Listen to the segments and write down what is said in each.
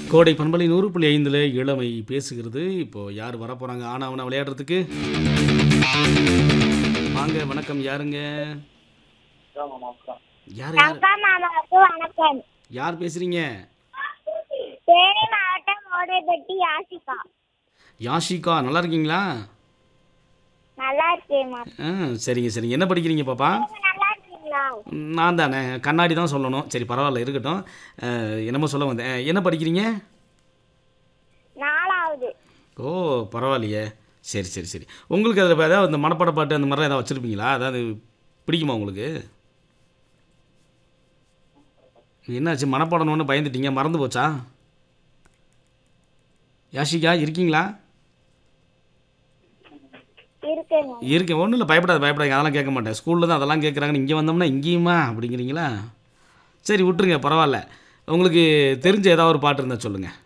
கோடை பண்பலை நூறு புள்ளி ஐந்தில் இளமை பேசுகிறது இப்போ யார் வர போகிறாங்க ஆனா அவனை விளையாடுறதுக்கு வாங்க வணக்கம் யாருங்க யார் யார் அப்பா மாமாவுக்கு வணக்கம் யார் பேசுறீங்க தேனி மாவட்டம் ஓடைப்பட்டி யாசிகா யாஷிகா நல்லா இருக்கீங்களா நல்லா இருக்கேம்மா ஆ சரிங்க சரிங்க என்ன படிக்கிறீங்க பாப்பா நீங்க நல்லா இருக்கீங்களா நான் தானே கண்ணாடி தான் சொல்லணும் சரி பரவாயில்ல இருக்கட்டும் அஹ், என்னமோ சொல்ல வந்தேன் அஹ், என்ன படிக்கிறீங்க நாலாவது ஓ பரவாயில்லையே சரி சரி சரி உங்களுக்கு அதில் ஏதாவது இந்த மனப்பாட பாட்டு அந்த மாதிரிலாம் ஏதாவது வச்சுருப்பீங்களா அதாவது பிடிக்குமா உங்களுக்கு என்னாச்சு மனப்பாடணுன்னு பயந்துட்டீங்க மறந்து போச்சா யாஷிகா இருக்கீங்களா இருக்கேங்க இருக்கேன் ஒன்றும் இல்லை பயப்படாத பயப்படாத அதெல்லாம் கேட்க மாட்டேன் ஸ்கூலில் தான் அதெல்லாம் கேட்குறாங்கன்னு இங்கே வந்தோம்னா இங்கேயுமா அப்படிங்கிறீங்களா சரி விட்டுருங்க பரவாயில்ல உங்களுக்கு தெரிஞ்ச ஏதாவது ஒரு பாட்டு இருந்தால் சொல்லுங்கள்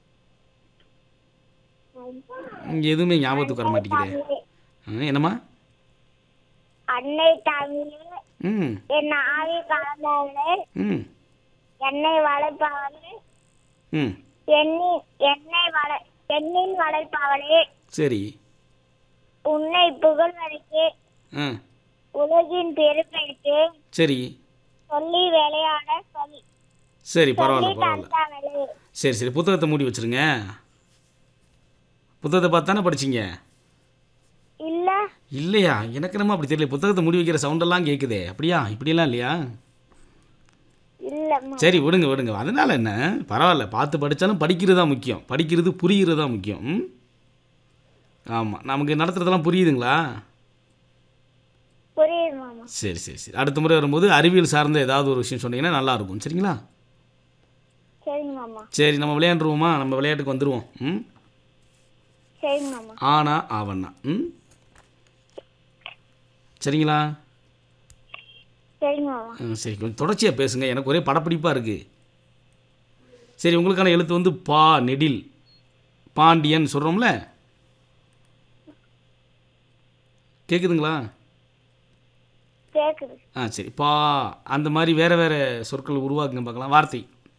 இங்கே எதுவுமே ஞாபகத்துக்கு வர மாட்டேங்குதே ஆ, என்னம்மா அன்னை தமிழே ம் என் ஆவி கலந்தவளே ம் என்னை வளர்ப்பவளே ம் எண்ணி என்னை வள எண்ணின் வளர்ப்பவளே சரி உன்னை புகழ்வதற்கே ஆ உலகின் பெருமைக்கு சரி சொல்லி விளையாட சொல்லி சரி சொல்லி பரவாயில்ல பரவாயில்ல தந்தவளே சரி சரி புத்தகத்தை மூடி வச்சுருங்க புத்தகத்தை பார்த்து தானே படிச்சீங்க இல்ல இல்லையா எனக்கு நம்ம அப்படி தெரியல புத்தகத்தை மூடி வைக்கிற சவுண்டெல்லாம் கேட்குதே அப்படியா இப்படியெல்லாம் இல்லையா இல்லம்மா சரி விடுங்க விடுங்க அதனால என்ன பரவாயில்ல பார்த்து படித்தாலும் படிக்கிறது தான் முக்கியம் படிக்கிறது புரிகிறது தான் முக்கியம் ம் ஆமாம் நமக்கு நடத்துறதெல்லாம் புரியுதுங்களா புரியுது மாமா சரி சரி சரி அடுத்த முறை வரும்போது அறிவியல் சார்ந்த ஏதாவது ஒரு விஷயம் சொன்னீங்கன்னா நல்லாயிருக்கும் சரிங்களா சரிங்க மாமா சரி நம்ம விளையாண்டுருவோமா நம்ம விளையாட்டுக்கு வந்துடுவோம் ம் சரிங்க மாமா ஆனா ஆவண்ணா ம் சரிங்களா சரிங்க மாமா ம், சரி கொஞ்சம் தொடர்ச்சியாக பேசுங்க எனக்கு ஒரே படப்பிடிப்பாக இருக்குது சரி உங்களுக்கான எழுத்து வந்து பா நெடில் பாண்டியன் சொல்கிறோம்ல கேட்குதுங்களா கேக்குது ஆ சரி பா அந்த மாதிரி வேறு வேறு சொற்கள் உருவாக்குங்க பார்க்கலாம் வார்த்தை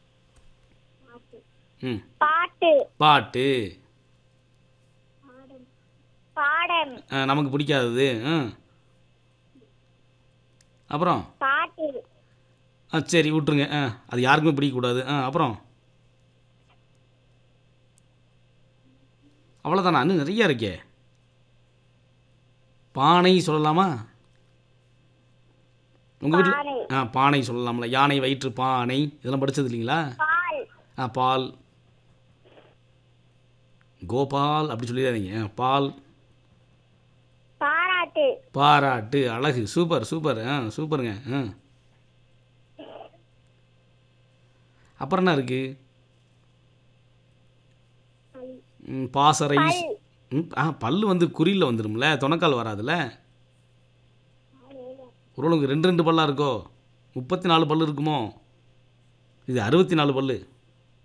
ம் பாட்டு பாட்டு பாடம் ஆ, நமக்கு பிடிக்காதது ம் அப்புறம் பாட்டு ஆ சரி விட்ருங்க ஆ அது யாருக்குமே பிடிக்கக்கூடாது ஆ அப்புறம் அவ்வளோதானா இன்னும் நிறையா இருக்கே பானை சொல்லலாமா உங்கள் வீட்டில் பானை ஆ பானை சொல்லலாம்ல யானை வயிற்று பானை இதெல்லாம் படிச்சது இல்லைங்களா பால் ஆ பால் கோபால் அப்படி சொல்லிடாதீங்க ஆ, பால் பாராட்டு பாராட்டு அழகு சூப்பர் சூப்பர் ஆ சூப்பருங்க ஆ அப்புறம் என்ன இருக்கு ம், பாசறை பல் ம், ஆ பல்லு வந்து குறியில் வந்துடும்ல துணக்கால் வராதுல்ல உருளுக்கு ரெண்டு ரெண்டு பல்லா இருக்கோ முப்பத்தி நாலு பல்லு இருக்குமோ இது அறுபத்தி நாலு பல்லு